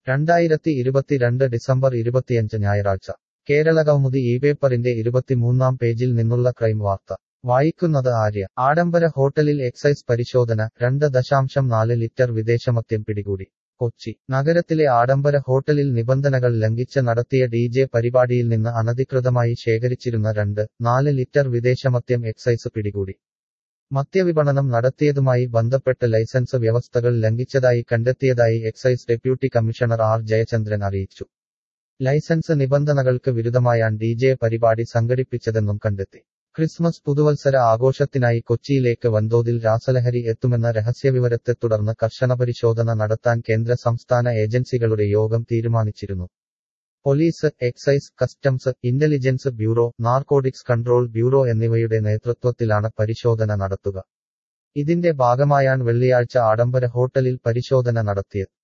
രണ്ടായിരത്തി ഇരുപത്തിരണ്ട് ഡിസംബർ ഇരുപത്തിയഞ്ച് ഞായറാഴ്ച കേരളകൗമുദി ഈ പേപ്പറിന്റെ ഇരുപത്തിമൂന്നാം പേജിൽ നിന്നുള്ള ക്രൈം വാർത്ത വായിക്കുന്നത് ആര്യ ആഡംബര ഹോട്ടലിൽ എക്സൈസ് പരിശോധന രണ്ട് ദശാംശം നാല് ലിറ്റർ വിദേശമദ്യം പിടികൂടി കൊച്ചി നഗരത്തിലെ ആഡംബര ഹോട്ടലിൽ നിബന്ധനകൾ ലംഘിച്ച് നടത്തിയ ഡി ജെ പരിപാടിയിൽ നിന്ന് അനധികൃതമായി ശേഖരിച്ചിരുന്ന രണ്ട് നാല് ലിറ്റർ വിദേശമദ്യം എക്സൈസ് പിടികൂടി മദ്യവിപണനം നടത്തിയതുമായി ബന്ധപ്പെട്ട് ലൈസൻസ് വ്യവസ്ഥകൾ ലംഘിച്ചതായി കണ്ടെത്തിയതായി excise deputy commissioner R Jayachandran അറിയിച്ചു ലൈസൻസ് നിബന്ധനകൾക്ക് വിരുദ്ധമായാണ് ഡി ജെ പരിപാടി സംഘടിപ്പിച്ചതെന്നും കണ്ടെത്തി ക്രിസ്മസ് പുതുവത്സര ആഘോഷത്തിനായി കൊച്ചിയിലേക്ക് വൻതോതിൽ രാസലഹരി എത്തുമെന്ന രഹസ്യവിവരത്തെ തുടർന്ന് കർശന പരിശോധന നടത്താൻ കേന്ദ്ര സംസ്ഥാന ഏജൻസികളുടെ യോഗം തീരുമാനിച്ചിരുന്നു police excise customs intelligence bureau narcotics control bureau എന്നിവയുടെ നേതൃത്വത്തിലാണ് പരിശോധന നടത്തുക ഇതിന്റെ ഭാഗമായാണ് വെള്ളിയാഴ്ച ആഡംബര ഹോട്ടലിൽ പരിശോധന നടത്തിയത്